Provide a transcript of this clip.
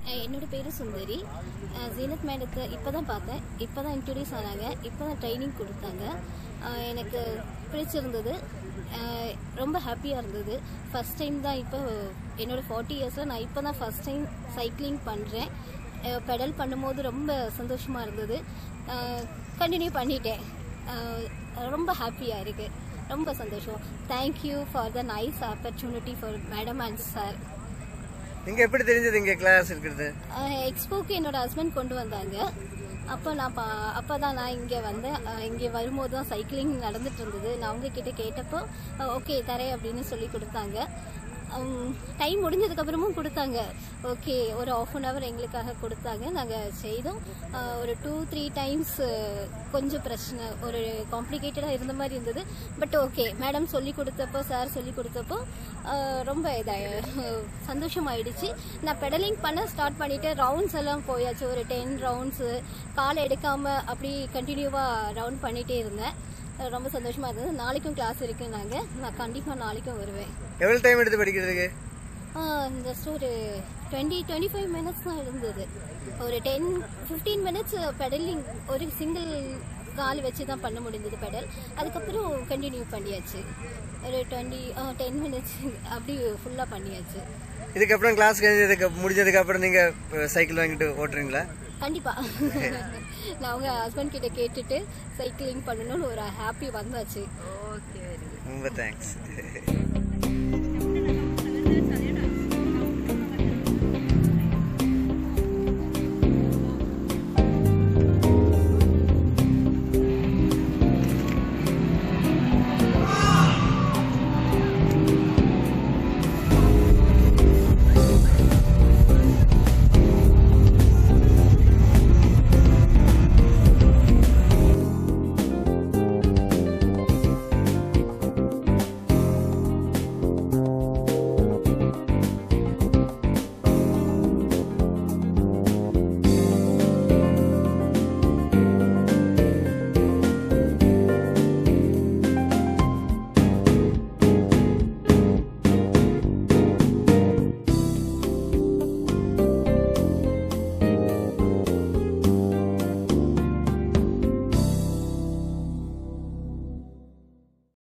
அஹ் என்னோட பேரு சுந்தரி அஹ் ஜீனத் மேடத்தை இப்போ தான் பார்த்தேன் இப்போ தான் இன்ட்ரடியூஸ் ஆனாங்க இப்போ தான் ட்ரைனிங் கொடுத்தாங்க அஹ் எனக்கு பிடிச்சிருந்தது அஹ் ரொம்ப ஹாப்பியாக இருந்தது ஃபர்ஸ்ட் டைம் தான் இப்போ என்னோட ஃபார்ட்டி இயர்ஸில் நான் இப்போ தான் ஃபர்ஸ்ட் டைம் சைக்கிளிங் பண்ணுறேன் பெடல் பண்ணும்போது ரொம்ப சந்தோஷமாக இருந்தது கண்டினியூ பண்ணிட்டேன் அஹ் ரொம்ப ஹாப்பியாக இருக்குது ரொம்ப சந்தோஷம் thank you for the nice opportunity for madam and sir நீங்க எப்படி தெரிஞ்சது இங்க கிளாஸ் இருக்கிறது எக்ஸ்போக்கு என்னோட ஹஸ்பண்ட் கொண்டு வந்தாங்க அப்போ நான் பா அப்போ தான் நான் இங்கே வந்தேன் அஹ் இங்கே வரும்போது தான் சைக்கிளிங் நடந்துட்டு இருந்தது நான் அவங்க கிட்ட கேட்டப்போ ஓகே தரேன் அப்படின்னு சொல்லி கொடுத்தாங்க டைம் முடிஞ்சதுக்கு அப்புறமும் கொடுத்தாங்க ஓகே ஒரு ஆஃப் அன் ஹவர் எங்களுக்காக கொடுத்தாங்க நாங்கள் செய்தோம் அஹ் ஒரு டூ த்ரீ டைம்ஸ் கொஞ்சம் பிரச்சனை ஒரு காம்ப்ளிகேட்டடாக இருந்த மாதிரி இருந்தது பட் ஓகே மேடம் சொல்லி கொடுத்தப்போ சார் சொல்லி கொடுத்தப்போ அஹ் ரொம்ப இதாக சந்தோஷமாயிடுச்சு நான் பெடலிங் பண்ண ஸ்டார்ட் பண்ணிட்டு ரவுண்ட்ஸ் எல்லாம் போயாச்சு ஒரு டென் ரவுண்ட்ஸு கால் எடுக்காம அப்படி கண்டினியூவாக ரவுண்ட் பண்ணிட்டே இருந்தேன் அஹ் ரொம்ப சந்தோஷமா இருந்தது நாளைக்கும் கிளாஸ் இருக்கு நாங்கள் நான் கண்டிப்பாக நாளைக்கும் வருவேன் எவ்வளவு டைம் எடுத்து படிக்கிறதுக்கு ஜஸ்ட் ஒரு டுவெண்ட்டி டுவெண்ட்டி ஃபைவ் மினிட்ஸ் தான் இருந்தது ஒரு டென் ஃபிஃப்டீன் மினிட்ஸ் பெடலிங் ஒரு சிங்கிள் கால் வச்சு தான் பண்ண முடிஞ்சது பெடல் அதுக்கப்புறம் கண்டினியூ பண்ணியாச்சு ஒரு டுவெண்ட்டி டென் மினிட்ஸ் அப்படி ஃபுல்லாக பண்ணியாச்சு இதுக்கப்புறம் கிளாஸ் கழிஞ்சதுக்கு முடிஞ்சதுக்கு அப்புறம் நீங்க சைக்கிள் வாங்கிட்டு ஓட்டுறீங்களா கண்டிப்பா நான் அவங்க ஹஸ்பண்ட் கிட்ட கேட்டுட்டு சைக்கிளிங் பண்ணணும்னு ஒரு ஹாப்பி வந்தாச்சு ரொம்ப தேங்க்ஸ்